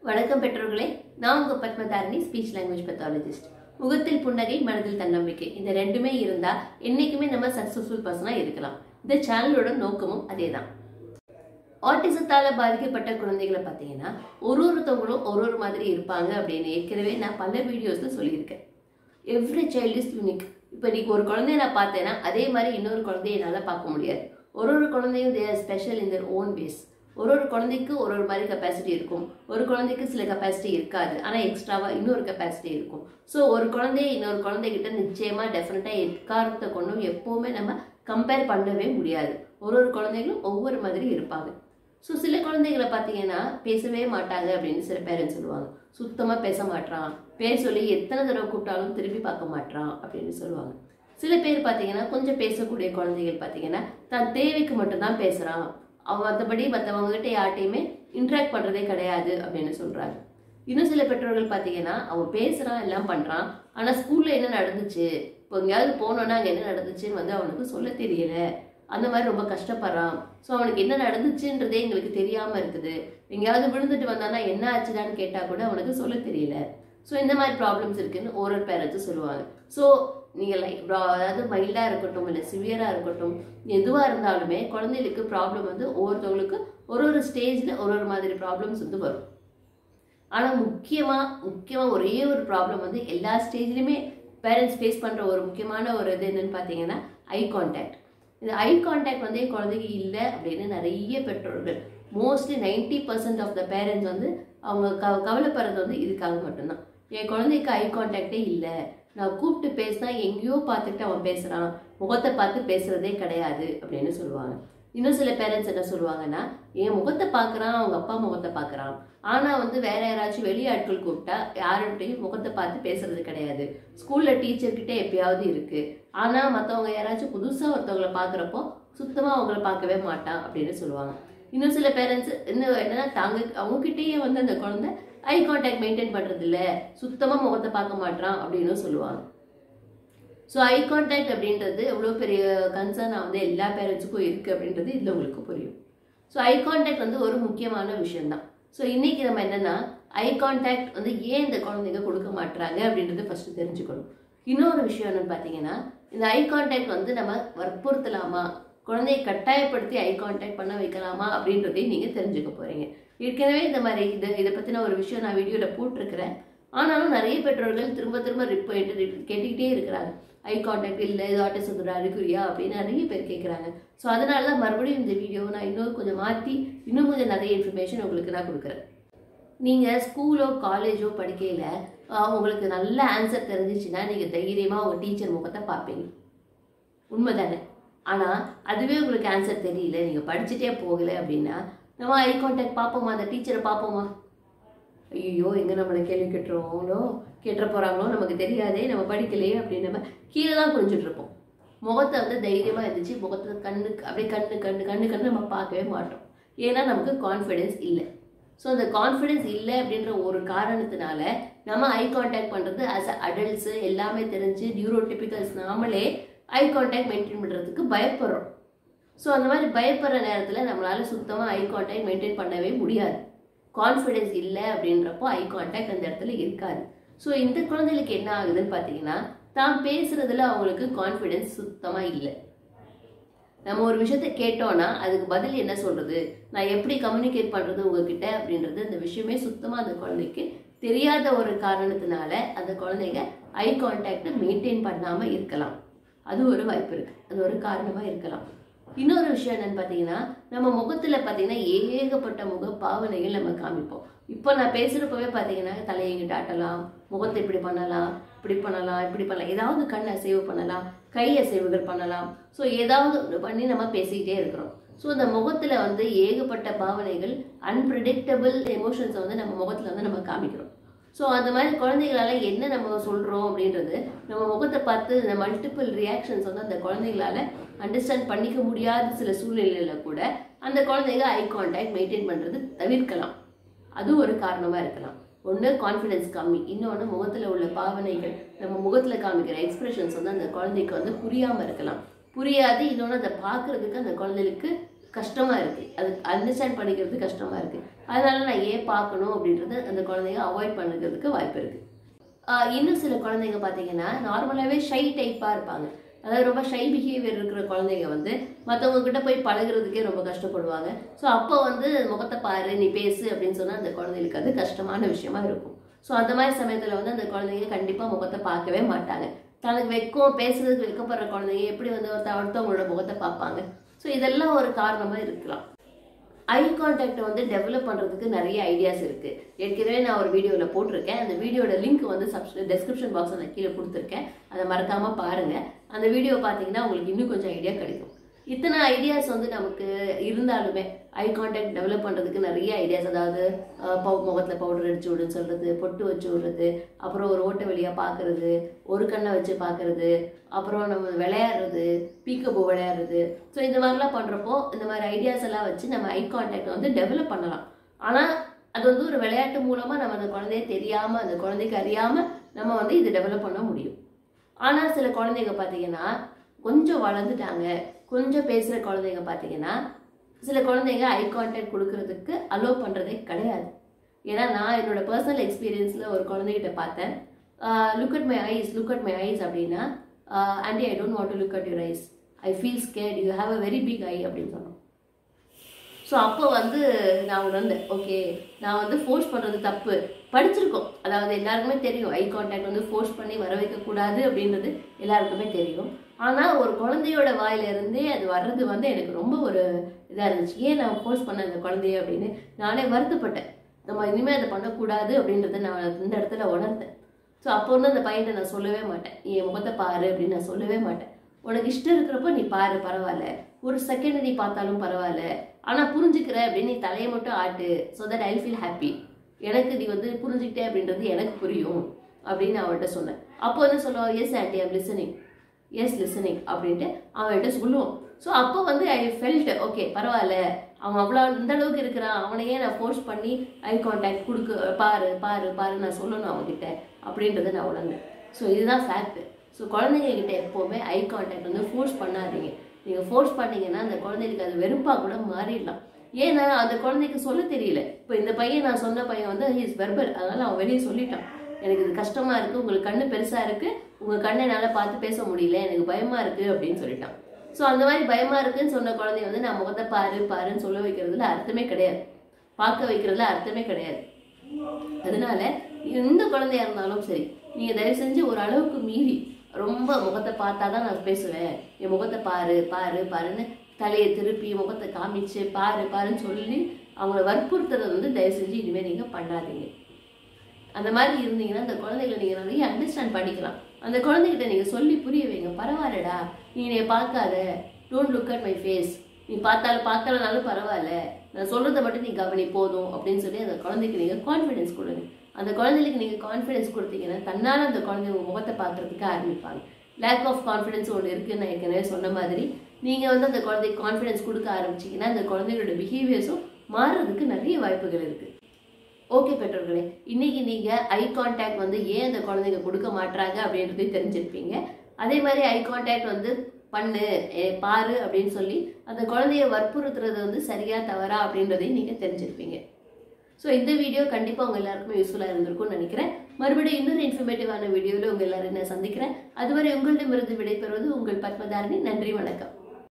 வணக்கம் பெற்றோர்களே நான் உங்க பத்மதாரணி ஸ்பீச் லாங்குவேஜ் பெத்தாலஜிஸ்ட் முகத்தில் புன்னகை மனதில் தன்னம்பிக்கை இந்த ரெண்டுமே இருந்தா என்னைக்குமே நம்ம சக்சஸ்ஃபுல் பர்சனா இருக்கலாம் இந்த சேனலோட நோக்கமும் அதேதான் ஆட்டிசத்தால பாதிக்கப்பட்ட குழந்தைகளை பார்த்தீங்கன்னா ஒரு ஒருத்தவங்களும் ஒரு ஒரு மாதிரி இருப்பாங்க அப்படின்னு ஏற்கனவே நான் பல வீடியோஸ்ல சொல்லியிருக்கேன் எவ்ரி சைல்டு இஸ் யூனிக் இப்போ நீ ஒரு குழந்தைய நான் பார்த்தேன்னா அதே மாதிரி இன்னொரு குழந்தைய என்னால் பார்க்க முடியாது ஒரு ஒரு குழந்தையும் they are special in their own ways ஒரு ஒரு குழந்தைக்கு ஒரு ஒரு மாதிரி கெப்பாசிட்டி இருக்கும் ஒரு குழந்தைக்கு சில கெப்பாசிட்டி இருக்காது ஆனால் எக்ஸ்ட்ராவாக இன்னொரு கெப்பாசிட்டி இருக்கும் ஸோ ஒரு குழந்தைய இன்னொரு குழந்தைகிட்ட நிச்சயமாக டெஃபினட்டாக எக்காரணத்தை கொண்டும் எப்போவுமே நம்ம கம்பேர் பண்ணவே முடியாது ஒரு ஒரு குழந்தைகளும் ஒவ்வொரு மாதிரி இருப்பாங்க ஸோ சில குழந்தைகளை பார்த்தீங்கன்னா பேசவே மாட்டாங்க அப்படின்னு சில பேரண்ட்ஸ் சொல்லுவாங்க சுத்தமாக பேச மாட்றான் பேர் சொல்லி எத்தனை தடவை கூப்பிட்டாலும் திரும்பி பார்க்க மாட்றான் அப்படின்னு சொல்லுவாங்க சில பேர் பார்த்தீங்கன்னா கொஞ்சம் பேசக்கூடிய குழந்தைகள் பார்த்தீங்கன்னா தன் தேவைக்கு மட்டும்தான் பேசுகிறான் அவன் மற்றபடி மற்றவங்ககிட்ட யார்ட்டையுமே இன்ட்ராக்ட் பண்ணுறதே கிடையாது அப்படின்னு சொல்கிறாங்க இன்னும் சில பெற்றோர்கள் பார்த்தீங்கன்னா அவன் பேசுகிறான் எல்லாம் பண்ணுறான் ஆனால் ஸ்கூலில் என்ன நடந்துச்சு இப்போ எங்கேயாவது போனோன்னா அங்கே என்ன நடந்துச்சுன்னு வந்து அவனுக்கு சொல்ல தெரியல அந்த மாதிரி ரொம்ப கஷ்டப்படுறான் ஸோ அவனுக்கு என்ன நடந்துச்சுன்றதே எங்களுக்கு தெரியாமல் இருக்குது எங்கேயாவது விழுந்துட்டு வந்தானா என்ன ஆச்சுதான்னு கேட்டால் கூட அவனுக்கு சொல்ல தெரியல ஸோ இந்த மாதிரி ப்ராப்ளம்ஸ் இருக்குன்னு ஒரு ஒரு பேரண்ட்ஸும் சொல்லுவாங்க ஸோ நீங்கள் லைக் அதாவது மைல்டாக இருக்கட்டும் இல்லை சிவியராக இருக்கட்டும் எதுவாக இருந்தாலுமே குழந்தைகளுக்கு ப்ராப்ளம் வந்து ஒவ்வொருத்தவங்களுக்கு ஒரு ஒரு ஸ்டேஜில் ஒரு ஒரு மாதிரி ப்ராப்ளம்ஸ் வந்து வரும் ஆனால் முக்கியமாக முக்கியமாக ஒரே ஒரு ப்ராப்ளம் வந்து எல்லா ஸ்டேஜ்லையுமே பேரண்ட்ஸ் ஃபேஸ் பண்ணுற ஒரு முக்கியமான ஒரு இது என்னன்னு பார்த்தீங்கன்னா ஐ கான்டாக்ட் இந்த ஐ கான்டாக்ட் வந்து என் குழந்தைக்கு இல்லை அப்படின்னு நிறைய பெற்றோர்கள் mostly ninety percent of the parents வந்து அவங்க க கவலைப்படுறது வந்து இதுக்காக மட்டும்தான் என் குழந்தைக்கு ஐ கான்டாக்டே இல்லை நான் கூப்பிட்டு பேசினா எங்கேயோ பார்த்துக்கிட்டு அவன் பேசுகிறான் முகத்தை பார்த்து பேசுகிறதே கிடையாது அப்படின்னு சொல்லுவாங்க இன்னும் சில பேரண்ட்ஸ் என்ன சொல்லுவாங்கன்னா என் முகத்தை பார்க்குறான் அவங்க அப்பா முகத்தை பார்க்குறான் ஆனால் வந்து வேற யாராச்சும் வெளி ஆட்கள் கூப்பிட்டா யார்கிட்டையும் முகத்தை பார்த்து பேசுறது கிடையாது ஸ்கூலில் டீச்சர்கிட்ட எப்பயாவது இருக்கு ஆனால் மற்றவங்க யாராச்சும் புதுசாக ஒருத்தவங்களை பார்க்குறப்போ சுத்தமாக அவங்கள பார்க்கவே மாட்டான் அப்படின்னு சொல்லுவாங்க இன்னும் சில பேரண்ட்ஸ் இன்னும் என்னன்னா தாங்க அவங்ககிட்டயே வந்து அந்த குழந்தை ஐ கான்டாக்ட் மெயின்டைன் பண்ணுறது இல்லை சுத்தமாக முகத்தை பார்க்க மாட்டான் அப்படின்னு சொல்லுவாங்க ஸோ ஐ கான்டாக்ட் அப்படின்றது எவ்வளோ பெரிய கன்சர்னாக வந்து எல்லா பேரண்ட்ஸுக்கும் இருக்குது அப்படின்றது இதில் உங்களுக்கு புரியும் ஸோ ஐ கான்டாக்ட் வந்து ஒரு முக்கியமான விஷயம்தான் ஸோ இன்னைக்கு நம்ம என்னன்னா ஐ கான்டாக்ட் வந்து ஏன் இந்த குழந்தைங்க கொடுக்க மாட்டுறாங்க அப்படின்றது ஃபர்ஸ்ட் தெரிஞ்சுக்கணும் இன்னொரு விஷயம் என்னன்னு பார்த்தீங்கன்னா இந்த ஐ கான்டாக்ட் வந்து நம்ம வற்புறுத்தலாமா குழந்தையை கட்டாயப்படுத்தி ஐ கான்டாக்ட் பண்ண வைக்கலாமா அப்படின்றதையும் நீங்கள் தெரிஞ்சுக்க போகிறீங்க ஏற்கனவே இந்த மாதிரி இது இதை பற்றின ஒரு விஷயம் நான் வீடியோவில் போட்டிருக்கிறேன் ஆனாலும் நிறைய பெற்றோர்கள் திரும்ப திரும்ப ரிப்போயிட்டு கேட்டுக்கிட்டே இருக்கிறாங்க ஐ கான்டாக்ட் இல்லை இது ஆட்டிசத்தோட அறிகுறியா அப்படின்னு நிறைய பேர் கேட்குறாங்க ஸோ அதனால தான் மறுபடியும் இந்த வீடியோவை நான் இன்னும் கொஞ்சம் மாற்றி இன்னும் கொஞ்சம் நிறைய இன்ஃபர்மேஷன் உங்களுக்கு நான் கொடுக்குறேன் நீங்கள் ஸ்கூலோ காலேஜோ படிக்கையில் உங்களுக்கு நல்ல ஆன்சர் தெரிஞ்சிச்சுன்னா நீங்கள் தைரியமாக உங்கள் டீச்சர் முகத்தை பார்ப்பீங்க உண்மைதானே ஆனால் அதுவே உங்களுக்கு ஆன்சர் தெரியல நீங்கள் படிச்சுட்டே போகலை அப்படின்னா நம்ம ஐ கான்டாக்ட் பார்ப்போமா அந்த டீச்சரை பார்ப்போமா ஐயோ எங்கே நம்மளை கேள்வி கேட்டுருவாங்களோ கேட்டுற போகிறாங்களோ நமக்கு தெரியாதே நம்ம படிக்கலையே அப்படின்னு நம்ம கீழே தான் குனிஞ்சிட்டு இருப்போம் முகத்தை வந்து தைரியமாக இருந்துச்சு முகத்தை கண்ணு அப்படியே கண்ணு கண்ணு கண்ணு கண்ணு நம்ம பார்க்கவே மாட்டோம் ஏன்னா நமக்கு கான்ஃபிடென்ஸ் இல்லை ஸோ அந்த கான்ஃபிடென்ஸ் இல்லை அப்படின்ற ஒரு காரணத்தினால நம்ம ஐ கான்டாக்ட் பண்ணுறது ஆஸ் அ அடல்ட்ஸு எல்லாமே தெரிஞ்சு நியூரோடிபிக்கல்ஸ் நாமளே ஐ கான்டாக்ட் மெயின்டைன் பண்ணுறதுக்கு பயப்படுறோம் ஸோ அந்த மாதிரி பயப்படுற நேரத்தில் நம்மளால சுத்தமாக ஐ கான்டாக்ட் மெயின்டைன் பண்ணவே முடியாது கான்ஃபிடென்ஸ் இல்லை அப்படின்றப்போ ஐ கான்டாக்ட் அந்த இடத்துல இருக்காது ஸோ இந்த குழந்தைகளுக்கு என்ன ஆகுதுன்னு பார்த்தீங்கன்னா தான் பேசுறதுல அவங்களுக்கு கான்ஃபிடென்ஸ் சுத்தமாக இல்லை நம்ம ஒரு விஷயத்த கேட்டோம்னா அதுக்கு பதில் என்ன சொல்றது நான் எப்படி கம்யூனிகேட் பண்றது உங்ககிட்ட அப்படின்றது அந்த விஷயமே சுத்தமாக அந்த குழந்தைக்கு தெரியாத ஒரு காரணத்தினால அந்த குழந்தைங்க ஐ கான்டாக்டை மெயின்டைன் பண்ணாமல் இருக்கலாம் அது ஒரு வாய்ப்பு இருக்கு அது ஒரு காரணமாக இருக்கலாம் இன்னொரு விஷயம் என்னன்னு பார்த்தீங்கன்னா நம்ம முகத்தில் பார்த்தீங்கன்னா ஏகப்பட்ட முக பாவனைகள் நம்ம காமிப்போம் இப்போ நான் பேசுகிறப்பவே பார்த்தீங்கன்னா தலையை இங்கிட்ட ஆட்டலாம் முகத்தை இப்படி பண்ணலாம் இப்படி பண்ணலாம் இப்படி பண்ணலாம் ஏதாவது கண் அசைவு பண்ணலாம் கை அசைவுகள் பண்ணலாம் ஸோ ஏதாவது ஒன்று பண்ணி நம்ம பேசிக்கிட்டே இருக்கிறோம் ஸோ இந்த முகத்தில் வந்து ஏகப்பட்ட பாவனைகள் அன்பிரடிக்டபிள் எமோஷன்ஸை வந்து நம்ம முகத்தில் வந்து நம்ம காமிக்கிறோம் ஸோ அந்த மாதிரி குழந்தைகளால என்ன நம்ம சொல்கிறோம் அப்படின்றது நம்ம முகத்தை பார்த்து இந்த மல்டிபிள் ரியாக்ஷன்ஸ் வந்து அந்த குழந்தைகளால அண்டர்ஸ்டாண்ட் பண்ணிக்க முடியாத சில சூழ்நிலையில் கூட அந்த குழந்தைங்க ஐ கான்டாக்ட் மெயின்டைன் பண்ணுறது தவிர்க்கலாம் அது ஒரு காரணமாக இருக்கலாம் ஒன்று கான்ஃபிடன்ஸ் கம்மி இன்னொன்று முகத்தில் உள்ள பாவனைகள் நம்ம முகத்தில் காமிக்கிற எக்ஸ்பிரஷன்ஸ் வந்து அந்த குழந்தைக்கு வந்து புரியாமல் இருக்கலாம் புரியாது இன்னொன்று அதை பார்க்கறதுக்கு அந்த குழந்தைகளுக்கு கஷ்டமாக இருக்குது அது அண்டர்ஸ்டாண்ட் பண்ணிக்கிறது கஷ்டமாக இருக்குது அதனால நான் ஏன் பார்க்கணும் அப்படின்றது அந்த குழந்தைங்க அவாய்ட் பண்ணுறதுக்கு வாய்ப்பு இருக்கு ஆஹ் இன்னும் சில குழந்தைங்க பார்த்தீங்கன்னா நார்மலாகவே ஷை டைப்பாக இருப்பாங்க அதாவது ரொம்ப ஷை பிஹேவியர் இருக்கிற குழந்தைங்க வந்து மற்றவங்க கிட்ட போய் பழகுறதுக்கே ரொம்ப கஷ்டப்படுவாங்க ஸோ அப்போ வந்து முகத்தை பாரு நீ பேசு அப்படின்னு சொன்னால் அந்த குழந்தைகளுக்கு அது கஷ்டமான விஷயமா இருக்கும் ஸோ அந்த மாதிரி சமயத்தில் வந்து அந்த குழந்தைங்க கண்டிப்பாக முகத்தை பார்க்கவே மாட்டாங்க தனக்கு வெக்கம் பேசுறதுக்கு வெக்கப்படுற குழந்தைங்க எப்படி வந்து ஒருத்த அடுத்தவங்களோட முகத்தை பார்ப்பாங்க ஸோ இதெல்லாம் ஒரு காரணமாக இருக்கலாம் ஐ கான்டாக்டை வந்து டெவலப் பண்ணுறதுக்கு நிறைய ஐடியாஸ் இருக்குது ஏற்கனவே நான் ஒரு வீடியோவில் போட்டிருக்கேன் அந்த வீடியோட லிங்க் வந்து சப்ஸ் டெஸ்கிரிப்ஷன் பாக்ஸில் நான் கீழே கொடுத்துருக்கேன் அதை மறக்காமல் பாருங்கள் அந்த வீடியோ பார்த்தீங்கன்னா உங்களுக்கு இன்னும் கொஞ்சம் ஐடியா கிடைக்கும் இத்தனை ஐடியாஸ் வந்து நமக்கு இருந்தாலுமே ஐ கான்டாக்ட் டெவலப் பண்ணுறதுக்கு நிறைய ஐடியாஸ் அதாவது அஹ், பவு முகத்தில் பவுடர் அடிச்சு விடுன்னு சொல்கிறது பொட்டு வச்சு விடுறது அப்புறம் ஒரு ஓட்டை வழியாக பார்க்கறது ஒரு கண்ணை வச்சு பார்க்கறது அப்புறம் நம்ம விளையாடுறது பீக்கபோ விளையாடுறது ஸோ இந்த மாதிரிலாம் பண்ணுறப்போ இந்த மாதிரி ஐடியாஸ் எல்லாம் வச்சு நம்ம ஐ கான்டாக்ட் வந்து டெவலப் பண்ணலாம் ஆனால் அது வந்து ஒரு விளையாட்டு மூலமாக நம்ம அந்த குழந்தைய தெரியாமல் அந்த குழந்தைக்கு அறியாமல் நம்ம வந்து இது டெவலப் பண்ண முடியும் ஆனால் சில குழந்தைங்க பார்த்தீங்கன்னா கொஞ்சம் வளர்ந்துட்டாங்க கொஞ்சம் பேசுகிற குழந்தைங்க பார்த்தீங்கன்னா சில குழந்தைங்க ஐ கான்டாக்ட் கொடுக்கறதுக்கு அலோவ் பண்ணுறதே கிடையாது ஏன்னா நான் என்னோட பர்சனல் எக்ஸ்பீரியன்ஸில் ஒரு குழந்தைகிட்ட பார்த்தேன் look at my eyes look at my eyes அப்படின்னா aunty I don't want to look at your eyes I feel scared you have a very big eye அப்படின்னு சொன்னோம் ஸோ அப்போ வந்து நான் உணர்ந்தேன் ஓகே நான் வந்து ஃபோர்ஸ் பண்ணுறது தப்பு படிச்சிருக்கோம் அதாவது எல்லாருக்குமே தெரியும் ஐ கான்டாக்ட் வந்து ஃபோர்ஸ் பண்ணி வர வைக்கக்கூடாது அப்படின்றது எல்லாருக்குமே தெரியும் ஆனால் ஒரு குழந்தையோட வாயில இருந்தே அது வர்றது வந்து எனக்கு ரொம்ப ஒரு இதாக இருந்துச்சு ஏன் நான் ஃபோர்ஸ் பண்ண அந்த குழந்தைய அப்படின்னு நானே வருத்தப்பட்டேன் நம்ம இனிமேல் அதை பண்ணக்கூடாது அப்படின்றத நான் இந்த இடத்துல உணர்ந்தேன் ஸோ அப்போ வந்து அந்த பையன்ட்ட நான் சொல்லவே மாட்டேன் நீ என் முகத்தை பாரு அப்படின்னு நான் சொல்லவே மாட்டேன் உனக்கு இஷ்டம் இருக்கிறப்போ நீ பாரு பரவாயில்ல ஒரு செகண்ட் நீ பார்த்தாலும் பரவாயில்ல ஆனால் புரிஞ்சுக்கிற அப்படின்னு நீ தலையை மட்டும் ஆட்டு so that I feel happy எனக்கு நீ வந்து புரிஞ்சுக்கிட்டே அப்படின்றது எனக்கு புரியும் அப்படின்னு அவன்கிட்ட சொன்னேன் அப்போ வந்து சொல்லுவான் yes aunty I'm listening yes listening அப்படின்ட்டு அவன்கிட்ட சொல்லுவோம் ஸோ அப்போ வந்து ஐ ஃபெல்ட் ஓகே பரவாயில்ல அவன் அவ்வளோ இந்த அளவுக்கு இருக்கிறான் அவனையே நான் ஃபோர்ஸ் பண்ணி ஐ கான்டாக்ட் கொடுக்க பாரு பாரு பாரு நான் சொல்லணும் அவன்கிட்ட அப்படின்றத நான் உணர்ந்தேன் ஸோ இதுதான் ஃபேக்ட் ஸோ குழந்தைங்க கிட்ட எப்போவுமே ஐ கான்டாக்ட் வந்து ஃபோர்ஸ் பண்ணாதீங்க நீங்கள் ஃபோர்ஸ் பண்ணீங்கன்னா அந்த குழந்தைகளுக்கு அது வெறுப்பாக கூட மாறிடலாம் ஏன்னா அந்த குழந்தைக்கு சொல்ல தெரியல இப்போ இந்த பையன் நான் சொன்ன பையன் வந்து ஹீஸ் வெர்பல் அதனால அவன் வெளியே சொல்லிட்டான் எனக்கு இது கஷ்டமா இருக்கு உங்களுக்கு கண்ணு பெருசா இருக்கு உங்க கண்ணை என்னால பார்த்து பேச முடியல எனக்கு பயமா இருக்கு அப்படின்னு சொல்லிட்டான் ஸோ அந்த மாதிரி பயமா இருக்குன்னு சொன்ன குழந்தைய வந்து நான் முகத்தை பாரு பாருன்னு சொல்ல வைக்கிறதுல அர்த்தமே கிடையாது பார்க்க வைக்கிறதுல அர்த்தமே கிடையாது அதனால எந்த குழந்தையா இருந்தாலும் சரி நீங்க தயவு செஞ்சு ஒரு அளவுக்கு மீறி ரொம்ப முகத்தை பார்த்தா தான் நான் பேசுவேன் என் முகத்தை பாரு பாரு பாருன்னு தலையை திருப்பி முகத்தை காமிச்சு பாரு பாருன்னு சொல்லி அவங்கள வற்புறுத்துறதை வந்து தயவு செஞ்சு இனிமேல் நீங்க பண்ணாதீங்க அந்த மாதிரி இருந்தீங்கன்னா அந்த குழந்தைகளை நீங்க நிறைய அண்டர்ஸ்டாண்ட் பண்ணிக்கலாம் அந்த குழந்தைகிட்ட நீங்க சொல்லி புரிய வைங்க பரவாயில்லடா நீ என்னை பார்க்காத don't look at my face நீ பார்த்தாலும் பார்க்கலனாலும் பரவாயில்ல நான் சொல்றதை மட்டும் நீ கவனி போதும் அப்படின்னு சொல்லி அந்த குழந்தைக்கு நீங்க கான்ஃபிடன்ஸ் கொடுங்க அந்த குழந்தைகளுக்கு நீங்க கான்ஃபிடன்ஸ் கொடுத்தீங்கன்னா தன்னால அந்த குழந்தை உங்க முகத்தை பார்க்கறதுக்கு ஆரம்பிப்பாங்க லேக் ஆஃப் கான்ஃபிடன்ஸ் ஒன்று இருக்குன்னு நான் ஏற்கனவே சொன்ன மாதிரி நீங்க வந்து அந்த குழந்தைக்கு கான்ஃபிடன்ஸ் கொடுக்க ஆரம்பிச்சீங்கன்னா அந்த குழந்தைகளோட பிஹேவியர்ஸும் மாறுறதுக்கு நிறைய வாய்ப்புகள் இருக்கு ஓகே பெற்றோர்களே இன்னைக்கு நீங்க ஐ கான்டாக்ட் வந்து ஏன் அந்த குழந்தைங்க கொடுக்க மாட்றாங்க அப்படின்றதையும் தெரிஞ்சிருப்பீங்க அதே மாதிரி ஐ கான்டாக்ட் வந்து பண்ணு ஏ, பாரு அப்படின்னு சொல்லி அந்த குழந்தைய வற்புறுத்துறது வந்து சரியா தவறா அப்படின்றதையும் நீங்க தெரிஞ்சிருப்பீங்க ஸோ இந்த வீடியோ கண்டிப்பா உங்க எல்லாருக்குமே யூஸ்ஃபுல்லா இருந்திருக்கும்னு நினைக்கிறேன் மறுபடியும் இன்னொரு இன்ஃபர்மேட்டிவான வீடியோவில் உங்க எல்லாரும் நான் சந்திக்கிறேன் அதுவரை உங்களிடமிருந்து விடைபெறுவது உங்கள் பத்மதாரணி நன்றி வணக்கம்